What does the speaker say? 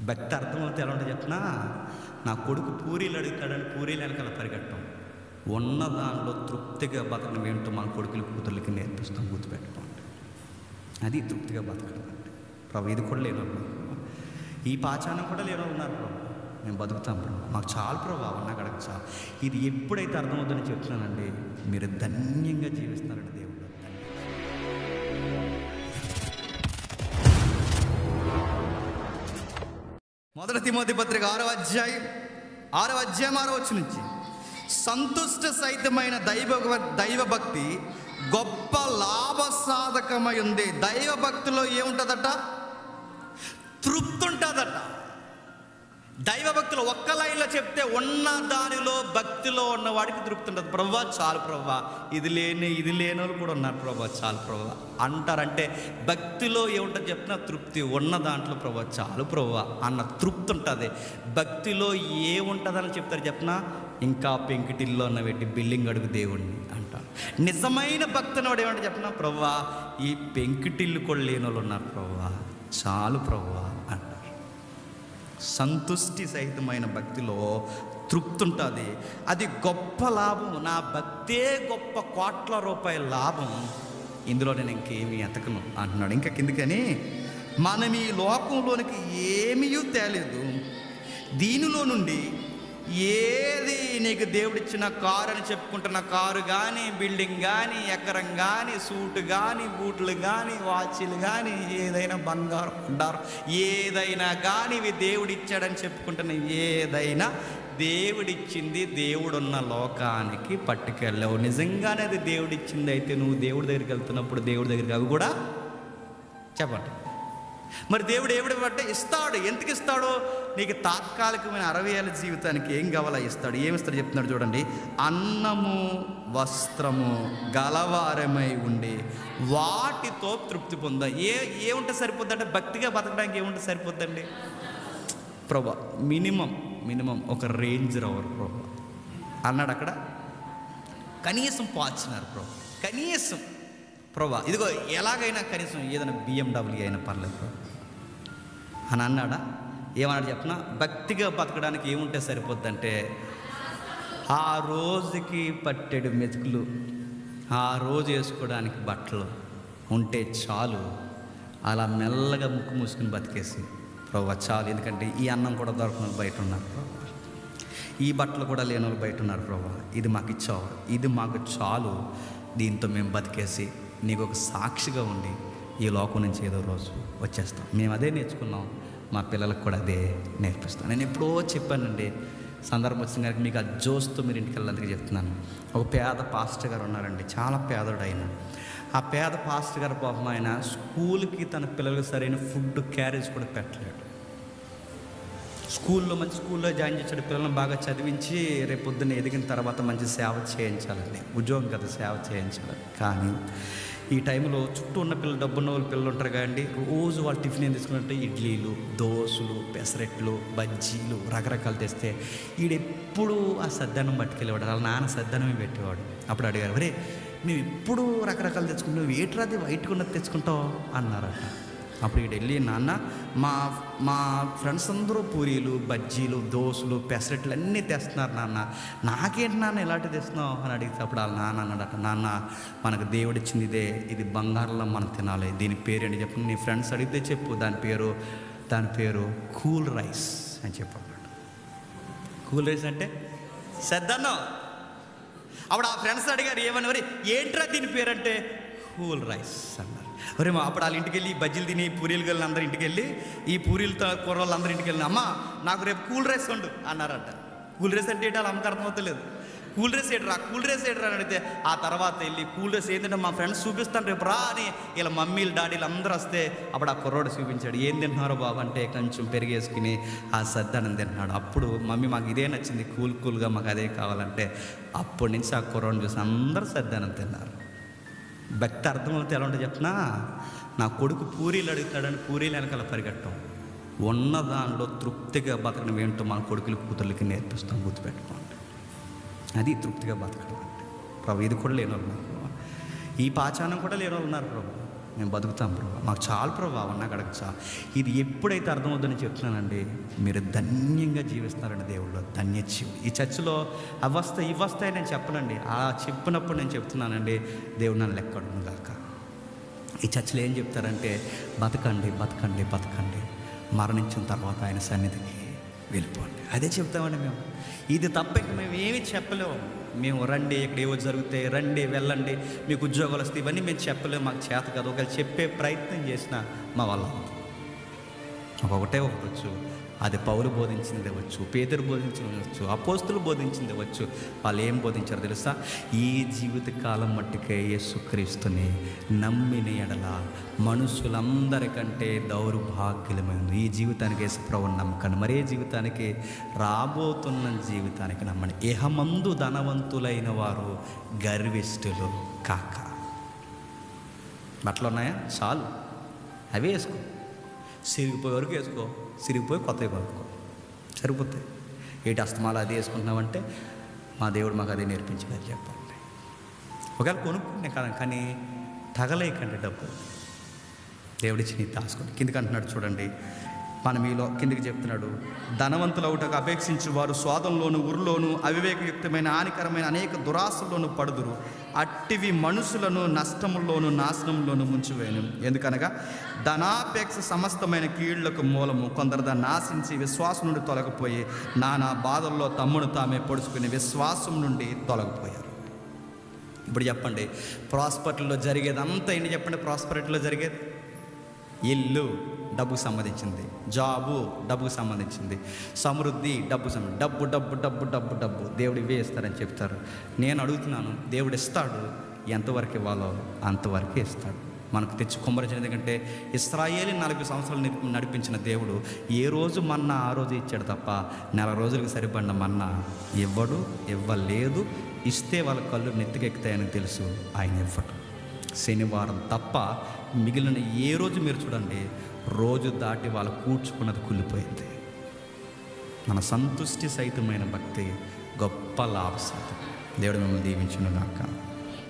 భక్తి అర్థమవుతే ఎలా ఉంటుంది చెప్పినా నా కొడుకు పూరీలు అడుగుతాడని పూరీలు వెనకాల పరిగెట్టం ఉన్న దానిలో తృప్తిగా బతకడం ఏంటో మన కొడుకులు కూతుర్లకి నేర్పిస్తాం గుర్తుపెట్టుకోండి అది తృప్తిగా బతకడం అంటే ప్రభు ఇది కూడా లేని వాళ్ళు ఉన్నారు. ఈ పాచానం కూడా లేని వాళ్ళు ఉన్నారు ప్రభు మేము బతుకుతాం ప్రభు మాకు చాలు ప్రభు అవన్నీ అక్కడికి చాలు ఇది ఎప్పుడైతే అర్థమవుతుందని చెప్తున్నానండి మీరు ధన్యంగా జీవిస్తారండి దేవుడు ధన్యంగా. మొదటి తిమోతి పత్రిక ఆరో అధ్యాయం ఆరో అధ్యాయం ఆరో వచ్చి నుంచి సంతుష్ట సహితమైన దైవ దైవ భక్తి గొప్ప లాభ సాధకమై ఉంది దైవ భక్తిలో ఏముంటుందట తృప్తి ఉంటుందట దైవ భక్తులు ఒక్క లైన్లో చెప్తే ఉన్న దానిలో భక్తిలో ఉన్న వాడికి తృప్తి ఉంటుంది ప్రవ్వా చాలు ప్రవ్వా ఇది లేని ఇది లేని వాళ్ళు కూడా ఉన్నారు ప్రభా చాలు ప్రవ్వా అంటారంటే భక్తిలో ఏముంటుంది చెప్పిన తృప్తి ఉన్న దాంట్లో ప్రభా చాలు ప్రవ్వా అన్న తృప్తి ఉంటుంది భక్తిలో ఏముంటుందని చెప్తారు చెప్పిన ఇంకా పెంకిటిల్లో ఉన్న పెట్టి బిల్డింగ్ అడుగు దేవుణ్ణి అంటారు నిజమైన భక్తిని వాడు ఏమంటే చెప్పిన ప్రవ్వా ఈ పెంకిటిల్లు కూడా లేని వాళ్ళు ఉన్నారు ప్రవ్వా చాలు ప్రవ్వా అంటారు సంతుష్టి సహితమైన భక్తిలో తృప్తి ఉంటుంది అది గొప్ప లాభం నా భక్తే గొప్ప కోట్ల రూపాయల లాభం ఇందులో నేను ఇంకేమీ ఎతకను అంటున్నాడు ఇంకా కిందికని మనం ఈ లోకంలోనికి ఏమీ తేలేదు దీనిలో నుండి ఏది నీకు దేవుడిచ్చిన కారు అని చెప్పుకుంటున్న కారు కానీ బిల్డింగ్ కానీ ఎకరం కానీ సూటు కానీ బూట్లు కానీ వాచీలు కానీ ఏదైనా బంగారం బండారం ఏదైనా కానీ ఇవి దేవుడిచ్చాడని చెప్పుకుంటున్న ఏదైనా దేవుడిచ్చింది దేవుడున్న లోకానికి పట్టుకెళ్ళావు నిజంగానే అది దేవుడిచ్చింది అయితే నువ్వు దేవుడి దగ్గరికి వెళ్తున్నప్పుడు దేవుడి దగ్గరికి అవి కూడా చెప్పండి మరి దేవుడు ఏమిడి బట్టే ఇస్తాడు ఎందుకు ఇస్తాడు నీకు తాత్కాలికమైన అరవై ఏళ్ళ జీవితానికి ఏం కావాలా ఇస్తాడు ఏమి ఇస్తాడు చెప్తున్నాడు చూడండి అన్నము వస్త్రము గలవారమై ఉండి వాటితో తృప్తి పొంద ఏ ఏముంటే సరిపోద్దంటే భక్తిగా బతకడానికి ఏముంటే సరిపోద్దండి ప్రభా మినిమం మినిమం ఒక రేంజ్ రవర్ ప్రభా అన్నాడు అక్కడ కనీసం పాచినారు ప్రభా కనీసం ప్రభా ఇదిగో ఎలాగైనా కనీసం ఏదైనా బిఎండబ్ల్యూ అయినా పర్లేదు ప్రభా అని అన్నాడా ఏమన్నాడు చెప్పిన భక్తిగా బతకడానికి ఏముంటే సరిపోద్దంటే ఆ రోజుకి పట్టెడు మెతుకులు ఆ రోజు వేసుకోవడానికి బట్టలు ఉంటే చాలు అలా మెల్లగా ముక్కు మూసుకుని బతికేసి ప్రభు చాలు ఎందుకంటే ఈ అన్నం కూడా దొరకని బయట ఉన్నారు ప్రభు ఈ బట్టలు కూడా లేని వాళ్ళు బయట ఉన్నారు ప్రభు ఇది మాకు ఇచ్చావు ఇది మాకు చాలు దీంతో మేము బతికేసి నీకు ఒక సాక్షిగా ఉండి ఈ లోకం నుంచి ఏదో రోజు వచ్చేస్తాం మేము అదే నేర్చుకున్నాం మా పిల్లలకు కూడా అదే నేర్పిస్తాం నేను ఎప్పుడో చెప్పానండి సందర్భం వచ్చిన గారికి మీకు ఆ జోస్తో మీరు ఇంటికి వెళ్ళడానికి చెప్తున్నాను ఒక పేద పాస్టర్ గారు ఉన్నారండి చాలా పేదోడు ఆయన ఆ పేద పాస్టర్ గారు పాపం ఆయన స్కూల్కి తన పిల్లలకు సరైన ఫుడ్ క్యారేజ్ కూడా పెట్టలేడు స్కూల్లో మంచి స్కూల్లో జాయిన్ చేసాడు పిల్లల్ని బాగా చదివించి రేపు పొద్దున్న ఎదిగిన తర్వాత మంచి సేవ చేయించాలండి ఉద్యోగం కదా సేవ చేయించాలి కానీ ఈ టైంలో చుట్టూ ఉన్న పిల్లలు డబ్బున్న వాళ్ళు పిల్లలు ఉంటారు కదండి రోజు వాళ్ళు టిఫిన్ ఏం తీసుకున్నట్టే ఇడ్లీలు దోశలు పెసరెట్లు బజ్జీలు రకరకాలు తెస్తే ఈడెప్పుడు ఆ సద్దనం పట్టుకెళ్ళేవాడు వాళ్ళ నాన్న సద్దనమే పెట్టేవాడు అప్పుడు అడిగారు అరే మేము ఎప్పుడు రకరకాలు తెచ్చుకుంటాం ఏట్రాది వైట్గా ఉన్నది తెచ్చుకుంటావు అన్నారట అప్పుడు ఇక్కడ వెళ్ళి నాన్న మా మా ఫ్రెండ్స్ అందరూ పూరీలు బజ్జీలు దోశలు పెసరెట్లు అన్నీ తెస్తున్నారు నాన్న నాకేంటి నాన్న ఎలాంటి తెస్తున్నావు అని అడిగితే అప్పుడు వాళ్ళ నాన్న అన్నాడట నాన్న మనకు దేవుడిచ్చింది ఇదే ఇది బంగారంలో మనం తినాలి దీని పేరు ఏంటి చెప్పు నీ ఫ్రెండ్స్ అడిగితే చెప్పు దాని పేరు దాని పేరు కూల్ రైస్ అని చెప్పాడు కూల్ రైస్ అంటే సద్దన్నం అప్పుడు ఆ ఫ్రెండ్స్ అడిగారు ఏమని మరి ఏంట్రా దీని పేరంటే కూల్ రైస్ అన్నారు ఒరే మా అప్పుడు వాళ్ళ ఇంటికి వెళ్ళి ఈ బజ్జీలు తిని పూరీలు వెళ్ళిన అందరి ఇంటికి వెళ్ళి ఈ పూరీలతో కూరలు అందరి ఇంటికి వెళ్ళిన అమ్మ నాకు రేపు కూల్ రైస్ ఉండు అన్నారట కూల్ రైస్ అంటే ఏంటి వాళ్ళు అమ్మకి అర్థమవుతలేదు కూల్ రైస్ ఏడ్రా కూల్ రైస్ ఏడ్రా అని అడిగితే ఆ తర్వాత వెళ్ళి కూల్ రైస్ ఏంటంటే మా ఫ్రెండ్స్ చూపిస్తాను రేపు రా అని ఇలా మమ్మీలు డాడీలు అందరూ వస్తే అప్పుడు ఆ కుర్రోడు చూపించాడు ఏం తింటున్నారో బాబు అంటే కొంచెం పెరిగేసుకుని ఆ సద్దనం తింటున్నాడు అప్పుడు మమ్మీ మాకు ఇదే నచ్చింది కూల్ కూల్గా మాకు అదే కావాలంటే అప్పటి నుంచి ఆ కుర్రోడిని చూసి అందరూ సద్దనం తిన్నారు భక్తి అర్థమవుతే ఎలా ఉంటుంది చెప్పినా నా కొడుకు పూరీలు అడుగుతాడని పూరీలు వెనకాల పరిగెట్టం ఉన్న దానిలో తృప్తిగా బతకడం ఏంటో మన కొడుకులు కూతుర్లకి నేర్పిస్తాం గుర్తుపెట్టుకోండి అది తృప్తిగా బతకడం అంటే ప్రభు ఇది కూడా లేని వాళ్ళు ఉన్నారు ప్రభు. ఈ పాచానం కూడా లేని వాళ్ళు ఉన్నారు ప్రభు మేము బతుకుతాం ప్రభా మాకు చాలు ప్రభా అవన్నా అడగచ్చా ఇది ఎప్పుడైతే అర్థమవుతుందని చెప్తున్నానండి మీరు ధన్యంగా జీవిస్తున్నారండి దేవుళ్ళు ధన్యచి ఈ చర్చిలో అవస్థ ఈ వస్తాయి నేను చెప్పనండి ఆ చెప్పినప్పుడు నేను చెప్తున్నానండి దేవుడు నన్ను లెక్కడును గాక ఈ చర్చిలో ఏం చెప్తారంటే బతకండి బతకండి బతకండి మరణించిన తర్వాత ఆయన సన్నిధికి వెళ్ళిపోండి అదే చెప్తామండి మేము ఇది తప్ప ఇంక మేము ఏమీ చెప్పలేము మేము రండి ఇక్కడ ఏవో జరుగుతాయి రండి వెళ్ళండి మీకు ఉద్యోగాలు వస్తాయి ఇవన్నీ మేము చెప్పలేము మాకు చేత కాదు ఒకవేళ చెప్పే ప్రయత్నం చేసినా మా వల్ల అవ్వదు. మాకు ఒకటే ఒకటి వచ్చు అది పౌలు బోధించింది వచ్చు పేదరు బోధించింది వచ్చు అపోస్తులు బోధించింది వచ్చు వాళ్ళు ఏం బోధించారు తెలుసా ఈ జీవిత కాలం మట్టుకే యేసుక్రీస్తుని నమ్మిన ఎడల మనుషులందరికంటే దౌర్భాగ్యమైంది ఈ జీవితానికి యేసుప్రభు నమ్మకండి మరే జీవితానికి రాబోతున్న జీవితానికి నమ్మండి ఇహమందు ధనవంతులైన వారు గర్విష్ఠులు కాక బట్టలు ఉన్నాయా చాలు అవే వేసుకో సిరిగిపోయే వరకు వేసుకో సిరిగిపోయి కొత్తవి కొనుక్కో సరిపోతాయి ఏటి అస్తమాలు అది వేసుకుంటున్నామంటే మా దేవుడు మాకు అదే నేర్పించారు చెప్పండి ఒకవేళ కొనుక్కుంటే కదా కానీ తగలేయకండి డబ్బు దేవుడిచ్చి నీ దాచుకోండి కిందికి అంటున్నాడు చూడండి మనం మీలో కిందికి చెప్తున్నాడు ధనవంతులవుటకు అపేక్షించు వారు స్వాదంలోను ఉరులోను అవివేకయుక్తమైన హానికరమైన అనేక దురాశల్లోనూ పడుదురు అట్టివి మనుషులను నష్టముల్లోను నాశనంలోను ముంచివేయను ఎందుకనగా ధనాపేక్ష సమస్తమైన కీళ్లకు మూలము కొందరు దాన్ని నాశించి విశ్వాసం నుండి తొలగిపోయి నానా బాధల్లో తమ్మును తామే పొడుచుకుని విశ్వాసం నుండి తొలగిపోయారు ఇప్పుడు చెప్పండి ప్రాస్పర్టీలో జరిగేదంతా ఏంటి చెప్పండి ప్రాస్పరిటీలో జరిగేది ఇల్లు డబ్బుకు సంబంధించింది జాబు డబ్బుకు సంబంధించింది సమృద్ధి డబ్బు సంబంధించి డబ్బు డబ్బు డబ్బు డబ్బు డబ్బు దేవుడు ఇవే ఇస్తారని చెప్తారు నేను అడుగుతున్నాను దేవుడు ఇస్తాడు ఎంతవరకు ఇవ్వాలో అంతవరకే ఇస్తాడు మనకు తెచ్చి కుమ్మరించిన ఎందుకంటే ఇస్రాయేలీ నలభై సంవత్సరాలు నడిపి- నడిపించిన దేవుడు ఏ రోజు మన్నా ఆ రోజు ఇచ్చాడు తప్ప నెల రోజులకు సరిపడిన మన్నా ఇవ్వడు ఇవ్వలేదు ఇస్తే వాళ్ళ కళ్ళు నెత్తికెక్కుతాయని తెలుసు ఆయన ఇవ్వడు శనివారం తప్ప మిగిలిన ఏ రోజు మీరు చూడండి రోజు దాటి వాళ్ళు కూర్చుకున్నది కుళ్ళిపోయింది మన సంతుష్టి సహితమైన భక్తి గొప్ప లాభసాధం దేవుడు మిమ్మల్ని దీవించును గాక